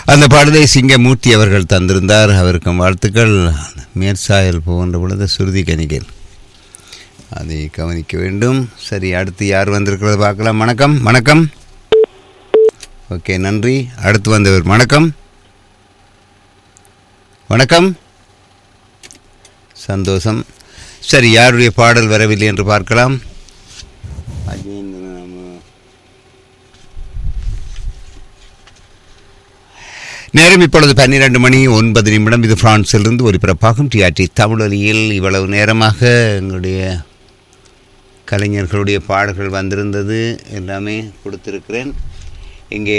அந்த பாடலை சிங்கமூர்த்தி அவர்கள் தந்திருந்தார் அவருக்கும் வாழ்த்துக்கள் மேற்சாயல் போகின்ற பொழுது சுருதி கணிகள் அதை கவனிக்க வேண்டும் சரி அடுத்து யார் வந்திருக்கிறத பார்க்கலாம் வணக்கம் வணக்கம் ஓகே நன்றி அடுத்து வந்தவர் வணக்கம் வணக்கம் சந்தோஷம் சரி யாருடைய பாடல் வரவில்லை என்று பார்க்கலாம் நேரம் இப்பொழுது பன்னிரண்டு மணி ஒன்பது நிமிடம் இது பிரான்சிலிருந்து ஒரு பிறப்பாகும் டிஆர்டி தமிழொலியில் இவ்வளவு நேரமாக எங்களுடைய கலைஞர்களுடைய பாடல்கள் வந்திருந்தது எல்லாமே கொடுத்திருக்கிறேன் இங்கே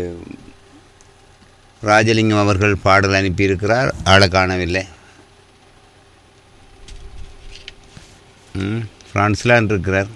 ராஜலிங்கம் அவர்கள் பாடல் அனுப்பியிருக்கிறார் ஆளை காணவில்லை ம் ஃப்ரான்ஸ்லாம் இருக்கிறார்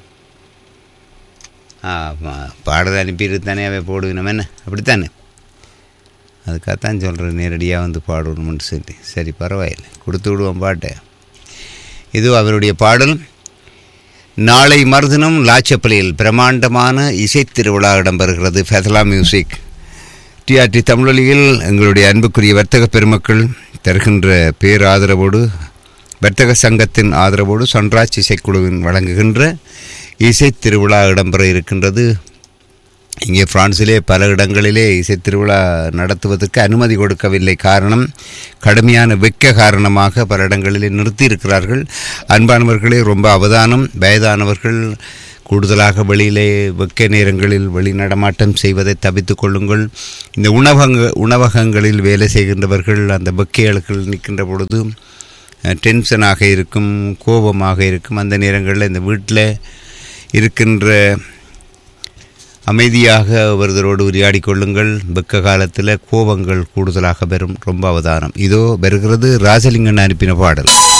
ஆ பா- பாடல் அனுப்பிட்டு தானே அவை போடுவினோம் என்ன அப்படித்தானே அதுக்காகத்தான் சொல்கிறேன் நேரடியாக வந்து பாடணும்னு சொல்லி சரி பரவாயில்லை கொடுத்து விடுவோம் பாட்டை இது அவருடைய பாடல் நாளை மறுதினம் லாச்சப்பள்ளியில் பிரம்மாண்டமான இசைத் திருவிழா இடம்பெறுகிறது ஃபெதலா மியூசிக் டிஆர்டி தமிழொலியில் எங்களுடைய அன்புக்குரிய வர்த்தக பெருமக்கள் தருகின்ற பேராதரவோடு வர்த்தக சங்கத்தின் ஆதரவோடு சன்ராஜ் இசைக்குழுவின் வழங்குகின்ற இசைத் திருவிழா இடம்பெற இருக்கின்றது இங்கே பிரான்சிலே பல இடங்களிலே இசைத் திருவிழா நடத்துவதற்கு அனுமதி கொடுக்கவில்லை காரணம் கடுமையான வெக்க காரணமாக பல இடங்களிலே நிறுத்தியிருக்கிறார்கள் அன்பானவர்களே ரொம்ப அவதானம் வயதானவர்கள் கூடுதலாக வெளியிலே வெக்க நேரங்களில் வெளி நடமாட்டம் செய்வதை தவித்து கொள்ளுங்கள் இந்த உணவக உணவகங்களில் வேலை செய்கின்றவர்கள் அந்த வெக்கைகளுக்குள் நிற்கின்ற பொழுது அஹ், டென்ஷனாக இருக்கும் கோபமாக இருக்கும் அந்த நேரங்களில் இந்த வீட்டில் இருக்கின்ற அமைதியாக ஒருவரோடு உரையாடி கொள்ளுங்கள் வெக்க காலத்தில் கோபங்கள் கூடுதலாக பெறும் ரொம்ப அவதானம் இதோ வருகிறது ராஜலிங்கன் அனுப்பின பாடல்